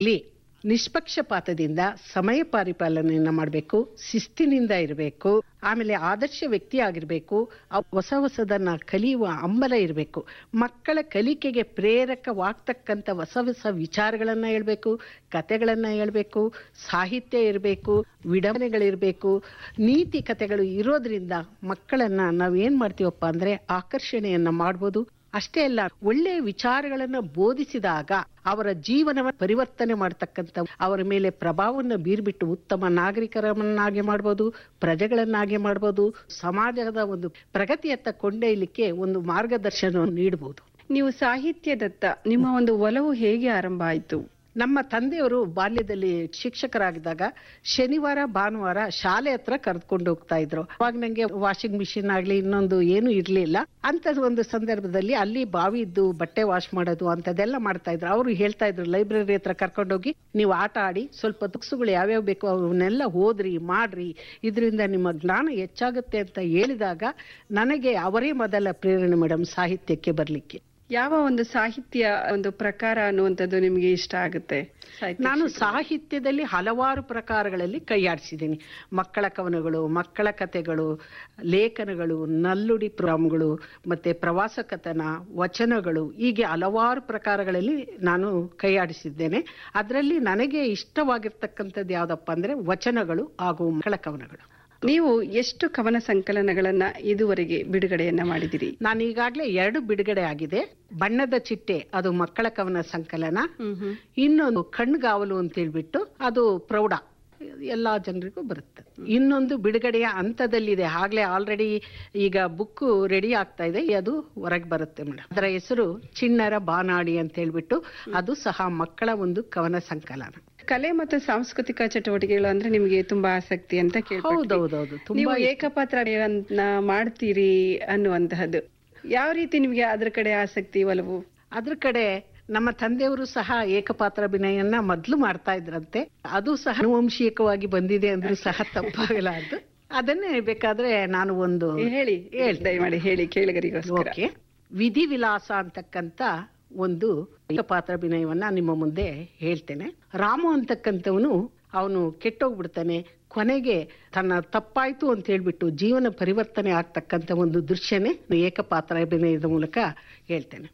ಆಗ್ಲಿ ನಿಷ್ಪಕ್ಷಪಾತದಿಂದ ಸಮಯ ಪರಿಪಾಲನೆಯನ್ನ ಮಾಡಬೇಕು ಶಿಸ್ತಿನಿಂದ ಇರಬೇಕು ಆಮೇಲೆ ಆದರ್ಶ ವ್ಯಕ್ತಿ ಆಗಿರ್ಬೇಕು ಅವ್ ಹೊಸ ಹೊಸದನ್ನ ಕಲಿಯುವ ಹಂಬಲ ಇರಬೇಕು ಮಕ್ಕಳ ಕಲಿಕೆಗೆ ಪ್ರೇರಕವಾಗ್ತಕ್ಕಂಥ ಹೊಸ ಹೊಸ ವಿಚಾರಗಳನ್ನ ಹೇಳ್ಬೇಕು ಕತೆಗಳನ್ನ ಹೇಳ್ಬೇಕು ಸಾಹಿತ್ಯ ಇರಬೇಕು ವಿಡಂಬನೆಗಳಿರ್ಬೇಕು ನೀತಿ ಕತೆಗಳು ಇರೋದ್ರಿಂದ ಮಕ್ಕಳನ್ನ ನಾವ್ ಏನ್ ಮಾಡ್ತೀವಪ್ಪ ಅಂದ್ರೆ ಆಕರ್ಷಣೆಯನ್ನ ಮಾಡ್ಬೋದು ಅಷ್ಟೇ ಅಲ್ಲ ಒಳ್ಳೆಯ ವಿಚಾರಗಳನ್ನ ಬೋಧಿಸಿದಾಗ ಅವರ ಜೀವನವ ಪರಿವರ್ತನೆ ಮಾಡತಕ್ಕಂಥ ಅವರ ಮೇಲೆ ಪ್ರಭಾವವನ್ನು ಬೀರ್ಬಿಟ್ಟು ಉತ್ತಮ ನಾಗರಿಕರನ್ನಾಗಿ ಮಾಡ್ಬೋದು ಪ್ರಜೆಗಳನ್ನಾಗಿ ಮಾಡ್ಬೋದು ಸಮಾಜದ ಒಂದು ಪ್ರಗತಿಯತ್ತ ಕೊಂಡೊಯ್ಯಲಿಕ್ಕೆ ಒಂದು ಮಾರ್ಗದರ್ಶನವನ್ನು ನೀಡಬಹುದು ನೀವು ಸಾಹಿತ್ಯದತ್ತ ನಿಮ್ಮ ಒಂದು ಒಲವು ಹೇಗೆ ಆರಂಭ ಆಯ್ತು ನಮ್ಮ ತಂದೆಯವರು ಬಾಲ್ಯದಲ್ಲಿ ಶಿಕ್ಷಕರಾಗಿದ್ದಾಗ ಶನಿವಾರ ಭಾನುವಾರ ಶಾಲೆ ಹತ್ರ ಕರೆದುಕೊಂಡು ಹೋಗ್ತಾ ಇದ್ರು ಅವಾಗ ನಂಗೆ ವಾಷಿಂಗ್ ಮಿಷಿನ್ ಆಗ್ಲಿ ಇನ್ನೊಂದು ಏನು ಇರ್ಲಿಲ್ಲ ಅಂತ ಒಂದು ಸಂದರ್ಭದಲ್ಲಿ ಅಲ್ಲಿ ಬಾವಿ ಇದ್ದು ಬಟ್ಟೆ ವಾಶ್ ಮಾಡೋದು ಅಂತದೆಲ್ಲ ಮಾಡ್ತಾ ಇದ್ರು ಅವರು ಹೇಳ್ತಾ ಇದ್ರು ಲೈಬ್ರರಿ ಹತ್ರ ಕರ್ಕೊಂಡೋಗಿ ನೀವು ಆಟ ಆಡಿ ಸ್ವಲ್ಪ ಬುಕ್ಸ್ಗಳು ಯಾವ್ಯಾವ ಬೇಕು ಅವನ್ನೆಲ್ಲ ಓದ್ರಿ ಮಾಡ್ರಿ ಇದರಿಂದ ನಿಮ್ಮ ಜ್ಞಾನ ಹೆಚ್ಚಾಗುತ್ತೆ ಅಂತ ಹೇಳಿದಾಗ ನನಗೆ ಅವರೇ ಮೊದಲ ಪ್ರೇರಣೆ ಮೇಡಮ್ ಸಾಹಿತ್ಯಕ್ಕೆ ಬರ್ಲಿಕ್ಕೆ ಯಾವ ಒಂದು ಸಾಹಿತ್ಯ ಒಂದು ಪ್ರಕಾರ ಅನ್ನುವಂಥದ್ದು ನಿಮಗೆ ಇಷ್ಟ ಆಗುತ್ತೆ ಸಾಹಿತ್ಯ ನಾನು ಕ್ಷೇತ್ರ. ಸಾಹಿತ್ಯದಲ್ಲಿ ಹಲವಾರು ಪ್ರಕಾರಗಳಲ್ಲಿ ಕೈಯಾಡಿಸಿದ್ದೀನಿ ಮಕ್ಕಳ ಕವನಗಳು ಮಕ್ಕಳ ಕಥೆಗಳು ಲೇಖನಗಳು ನಲ್ಲುಡಿ ಪ್ರೋಗ್ರಾಮ್ಗಳು ಮತ್ತೆ ಪ್ರವಾಸ ಕಥನ ವಚನಗಳು ಹೀಗೆ ಹಲವಾರು ಪ್ರಕಾರಗಳಲ್ಲಿ ನಾನು ಕೈಯಾಡಿಸಿದ್ದೇನೆ ಅದರಲ್ಲಿ ನನಗೆ ಇಷ್ಟವಾಗಿರ್ತಕ್ಕಂಥದ್ದು ಯಾವ್ದಪ್ಪ ಅಂದ್ರೆ ವಚನಗಳು ಹಾಗೂ ಮಕ್ಕಳ ಕವನಗಳು ನೀವು ಎಷ್ಟು ಕವನ ಸಂಕಲನಗಳನ್ನ ಇದುವರೆಗೆ ಬಿಡುಗಡೆಯನ್ನ ಮಾಡಿದಿರಿ ನಾನು ಈಗಾಗಲೇ ಎರಡು ಬಿಡುಗಡೆ ಆಗಿದೆ ಬಣ್ಣದ ಚಿಟ್ಟೆ ಅದು ಮಕ್ಕಳ ಕವನ ಸಂಕಲನ ಇನ್ನೊಂದು ಕಣ್ಗಾವಲು ಅಂತ ಹೇಳ್ಬಿಟ್ಟು ಅದು ಪ್ರೌಢ ಎಲ್ಲಾ ಜನರಿಗೂ ಬರುತ್ತೆ ಇನ್ನೊಂದು ಬಿಡುಗಡೆಯ ಹಂತದಲ್ಲಿದೆ ಆಗ್ಲೇ ಆಲ್ರೆಡಿ ಈಗ ಬುಕ್ ರೆಡಿ ಆಗ್ತಾ ಇದೆ ಅದು ಹೊರಗೆ ಬರುತ್ತೆ ಮೇಡಮ್ ಅದರ ಹೆಸರು ಚಿಣ್ಣರ ಬಾನಾಡಿ ಅಂತ ಹೇಳ್ಬಿಟ್ಟು ಅದು ಸಹ ಮಕ್ಕಳ ಒಂದು ಕವನ ಸಂಕಲನ ಕಲೆ ಮತ್ತು ಸಾಂಸ್ಕೃತಿಕ ಚಟುವಟಿಕೆಗಳು ಅಂದ್ರೆ ನಿಮಗೆ ತುಂಬಾ ಆಸಕ್ತಿ ಅಂತ ಕೇಳ್ಪಟ್ವಿ. ಹೌದೌದೌದು ನೀವು ತುಂಬಾ ಇಷ್ಟ. ಏಕಪಾತ್ರ ಅಭಿನಯನ ಮಾಡ್ತೀರಿ ಅನ್ನುವಂತಹದ್ದು ಯಾವ ರೀತಿ ನಿಮಗೆ ಅದ್ರ ಕಡೆ ಆಸಕ್ತಿ ಒಲವು ಅದ್ರ ಕಡೆ ನಮ್ಮ ತಂದೆಯವರು ಸಹ ಏಕಪಾತ್ರ ಅಭಿನಯನ ಮೊದ್ಲು ಮಾಡ್ತಾ ಇದ್ರಂತೆ ಅದು ಸಹ ಅನುವಂಶೀಯಕವಾಗಿ ಬಂದಿದೆ ಅಂದ್ರೂ ಸಹ ತಪ್ಪಾಗಲಾರ್ದು ಅದನ್ನೇ ಬೇಕಾದ್ರೆ ನಾನು ಒಂದು ಹೇಳಿ ಹೇಳ್ತೀನಿ. ದಯಮಾಡಿ ಹೇಳಿ ಕೇಳಿಗರಿಗೋಸ್ಕರ ಓಕೆ ವಿಧಿ ವಿಲಾಸ ಅಂತಕ್ಕಂತ ಒಂದು ಏಕಪಾತ್ರ ಅಭಿನಯವನ್ನ ನಿಮ್ಮ ಮುಂದೆ ಹೇಳ್ತೇನೆ ರಾಮು ಅಂತಕ್ಕಂಥವನು ಅವನು ಕೆಟ್ಟೋಗ್ಬಿಡ್ತಾನೆ ಕೊನೆಗೆ ತನ್ನ ತಪ್ಪಾಯ್ತು ಅಂತ ಹೇಳ್ಬಿಟ್ಟು ಜೀವನ ಪರಿವರ್ತನೆ ಆಗ್ತಕ್ಕಂಥ ಒಂದು ದೃಶ್ಯನೇ ಏಕಪಾತ್ರ ಅಭಿನಯದ ಮೂಲಕ ಹೇಳ್ತೇನೆ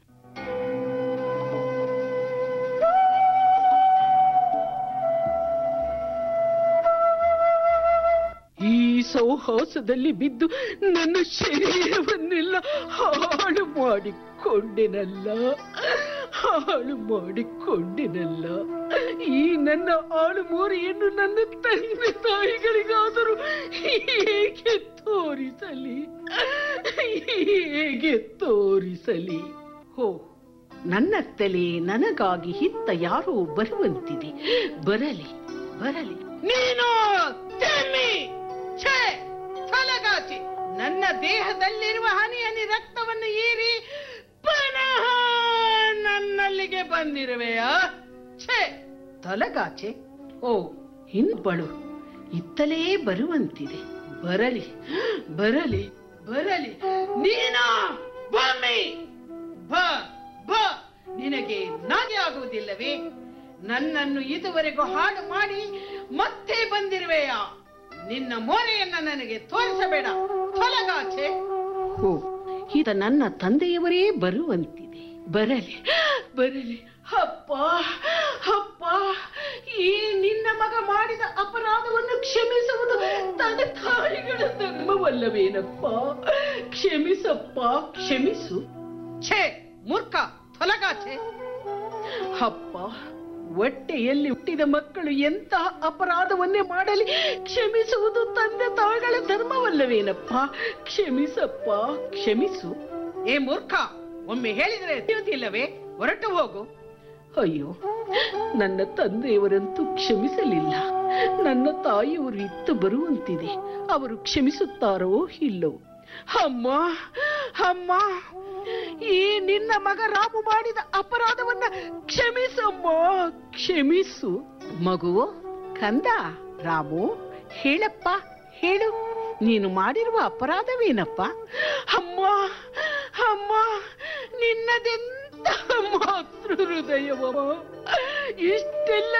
ಈ ಸೌಹಾಸದಲ್ಲಿ ಬಿದ್ದು ನನ್ನ ಶರೀರವನ್ನೆಲ್ಲ ಹಾಳು ಮಾಡಿಕೊಂಡೆನಲ್ಲ ಹಾಳು ಮಾಡಿಕೊಂಡೆನಲ್ಲ ಈ ನನ್ನ ಆಳು ಮೋರಿಯನ್ನು ನನ್ನ ತಂದೆ ತಾಯಿಗಳಿಗಾದರೂ ಹೇಗೆ ತೋರಿಸಲಿ ಹೇಗೆ ತೋರಿಸಲಿ ಹೋ ನನ್ನ ತಲೆ ನನಗಾಗಿ ಹಿತ್ತ ಯಾರೋ ಬರುವಂತಿದೆ ಬರಲಿ ಬರಲಿ ನೀನು ತೆಮ್ಮಿ! ಛೇ! ತಲಗಾಚಿ ನನ್ನ ದೇಹದಲ್ಲಿರುವ ಹನಿ ಹನಿ ರಕ್ತವನ್ನು ಹೀರಿ ಪುನಃ ನನ್ನಲ್ಲಿಗೆ ಬಂದಿರುವೆಯಾ ಛೇ ತಲಗಾಚೆ ಓ ಇನ್ನೊಬ್ಬಳು ಇತ್ತಲೇ ಬರುವಂತಿದೆ ಬರಲಿ ಬರಲಿ ಬರಲಿ ನೀನಾ ಬಮ್ಮಿ ಬ ಬ ನಿನಗೆ ನಾಗೆ ಆಗುವುದಿಲ್ಲವೇ ನನ್ನನ್ನು ಇದುವರೆಗೂ ಹಾಳು ಮಾಡಿ ಮತ್ತೆ ಬಂದಿರುವೆಯಾ ನಿನ್ನ ಮೋರೆಯನ್ನ ನನಗೆ ತೋರಿಸಬೇಡ ತೊಲಗಾಚೆ ಓ ಈತ ನನ್ನ ತಂದೆಯವರೇ ಬರುವಂತಿದೆ ಬರಲಿ ಬರಲಿ ಅಪ್ಪ ಅಪ್ಪ ಈ ನಿನ್ನ ಮಗ ಮಾಡಿದ ಅಪರಾಧವನ್ನು ಕ್ಷಮಿಸುವುದು ತಂದೆ ತಾಯಿಗಳ ಧರ್ಮವಲ್ಲವೇನಪ್ಪ ಕ್ಷಮಿಸಪ್ಪ ಕ್ಷಮಿಸು ಛೇ ಮೂರ್ಖ ತೊಲಗಾಚೆ ಅಪ್ಪ ಹೊಟ್ಟೆಯಲ್ಲಿ ಹುಟ್ಟಿದ ಮಕ್ಕಳು ಎಂತಹ ಅಪರಾಧವನ್ನೇ ಮಾಡಲಿ ಕ್ಷಮಿಸುವುದು ತಂದೆ ತಾಯಿಗಳ ಧರ್ಮವಲ್ಲವೇನಪ್ಪ ಕ್ಷಮಿಸಪ್ಪ ಕ್ಷಮಿಸು ಏ ಮೂರ್ಖ ಒಮ್ಮೆ ಹೇಳಿದರೆ ತಿಳಿಯುವುದಿಲ್ಲವೇ ಹೊರಟು ಹೋಗು ಅಯ್ಯೋ ನನ್ನ ತಂದೆಯವರಂತೂ ಕ್ಷಮಿಸಲಿಲ್ಲ ನನ್ನ ತಾಯಿಯವರು ಇತ್ತು ಬರುವಂತಿದೆ ಅವರು ಕ್ಷಮಿಸುತ್ತಾರೋ ಇಲ್ಲೋ ಅಮ್ಮ ಅಮ್ಮ ಈ ನಿನ್ನ ಮಗ ರಾಮು ಮಾಡಿದ ಅಪರಾಧವನ್ನ ಕ್ಷಮಿಸಮ್ಮ ಕ್ಷಮಿಸು ಮಗು ಕಂದ ರಾಮು ಹೇಳಪ್ಪ ಹೇಳು ನೀನು ಮಾಡಿರುವ ಅಪರಾಧವೇನಪ್ಪ ಅಮ್ಮ ಅಮ್ಮ ನಿನ್ನದೆಂತ ಮಾತೃ ಹೃದಯವಮ್ಮ ಇಷ್ಟೆಲ್ಲ